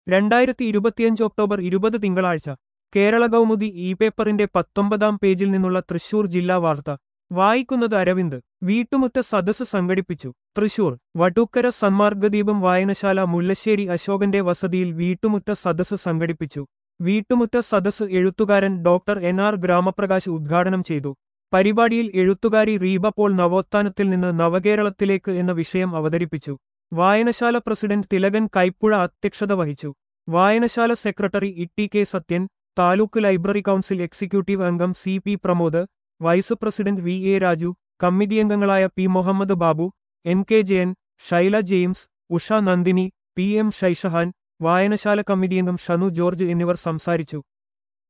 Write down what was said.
രണ്ടായിരത്തി ഇരുപത്തിയഞ്ച് ഒക്ടോബർ ഇരുപത് തിങ്കളാഴ്ച കേരള കൗമുദി ഇ പേപ്പറിന്റെ പത്തൊമ്പതാം പേജിൽ നിന്നുള്ള തൃശൂർ ജില്ലാ വാർത്ത വായിക്കുന്നത് അരവിന്ദ് വീട്ടുമുറ്റ സദസ്സ് സംഘടിപ്പിച്ചു തൃശൂർ വടൂക്കര സന്മാർഗദീപം വായനശാല മുല്ലശ്ശേരി അശോകന്റെ വസതിയിൽ വീട്ടുമുറ്റ സദസ്സ് സംഘടിപ്പിച്ചു വീട്ടുമുറ്റ സദസ്സ് എഴുത്തുകാരൻ ഡോക്ടർ എൻ ആർ ഗ്രാമപ്രകാശ് ഉദ്ഘാടനം ചെയ്തു പരിപാടിയിൽ എഴുത്തുകാരി റീബ പോൾ നവോത്ഥാനത്തിൽ നിന്ന് നവകേരളത്തിലേക്ക് എന്ന വിഷയം അവതരിപ്പിച്ചു വായനശാല പ്രസിഡന്റ് തിലകൻ കൈപ്പുഴ അധ്യക്ഷത വഹിച്ചു വായനശാല secretary E K Sathyan taluk library council executive അംഗം C P Pramod vice president V A Raju committee അംഗങ്ങളായ P Muhammad Babu N K Jayan Shaila James Usha Nandini P M Shaishahan വായനശാല കമ്മിറ്റി അംഗം ഷനു ജോർജ് എന്നിവർ സംസാരിച്ചു